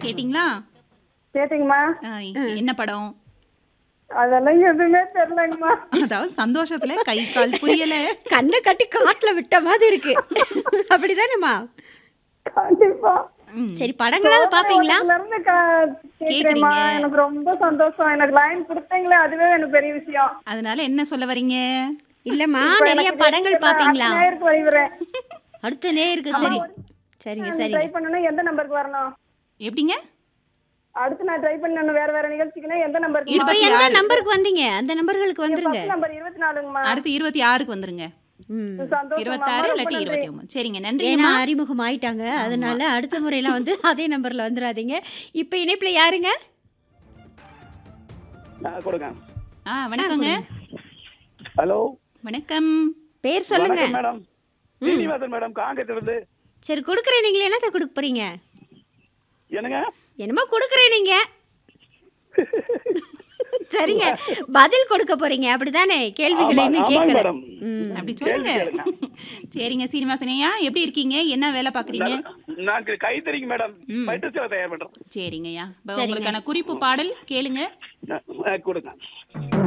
கேட்டிங்களா கேட்டீங்கம்மா ஆ, என்ன படம் அதெல்லாம் எதுவுமே தெரியலங்கம்மா அதாவது சந்தோஷத்துல கை கால் புரியல கண்ணை கட்டி காட்டுல விட்ட மாதிரி இருக்கு அப்படிதானேம்மா கண்டிப்பா சரி படங்களாவது பாப்பீங்களா அதுல இருந்து க- கேக்குறேம்மா கேக்குறீங்க. எனக்கு ரொம்ப சந்தோஷம் எனக்கு லைன் கொடுத்தீங்களே அதுவே எனக்கு பெரிய விஷயம் அதனால என்ன சொல்ல வரீங்க இல்லம்மா நிறைய படங்கள் பாப்பீங்களா நேருக்கு வருகிறேன் அடுத்த நேருக்கு சரி சரிங்க ட்ரை சரிங்க பண்ணணும் எந்த நம்பருக்கு வரணும் எப்படிங்க அடுத்து நான் ட்ரை பண்ணணும் வேற வேற நிகழ்ச்சிக்குன்னா எந்த நம்பருக்கு இப்ப இருபத்தி எந்த ஆறு. நம்பருக்கு வந்தீங்க அந்த நம்பர்களுக்கு வந்துருங்க நம்பர் இருபத்தி நாலுங்கம்மா அடுத்து இருபத்தி ஆறுக்கு வந்துருங்க ம். சந்தோஷம் இருபத்தாறு இல்லாட்டி இருபத்தி ஒன்பது சரிங்க நன்றி ஏன்னா அறிமுகம் ஆயிட்டாங்க அதனால அடுத்த முறையெல்லாம் வந்து அதே நம்பர்ல வந்துடாதீங்க இப்ப இணைப்புல யாருங்க ஆ, கொடுங்க ஆ வணக்கங்க ஹலோ வணக்கம் பேர் சொல்லுங்க வணக்கம் மேடம் சீனிவாசன் மேடம் காங்கத்திலிருந்து சரி கொடுக்குறேன் நீங்களே என்னத்த கொடுக்க போறீங்க என்னங்க என்னமோ கொடுக்குறேன் நீங்க சரிங்க பதில் கொடுக்க போறீங்க அப்படிதானே கேள்விகளை ஆமா, இன்னும் ஆமாங்க கேட்கல மேடம். ம். அப்படி சொல்லுங்க சரிங்க சீனிவாசனையா எப்படி இருக்கீங்க என்ன வேலை பாக்குறீங்க நான் கைத்தறிங்க மேடம் ம். பட்டு சேலை தயார் பண்றேன் சரிங்கய்யா இப்ப சரிங்க. உங்களுக்கான குறிப்பு பாடல் கேளுங்க ஆ, ஆ, கொடுங்க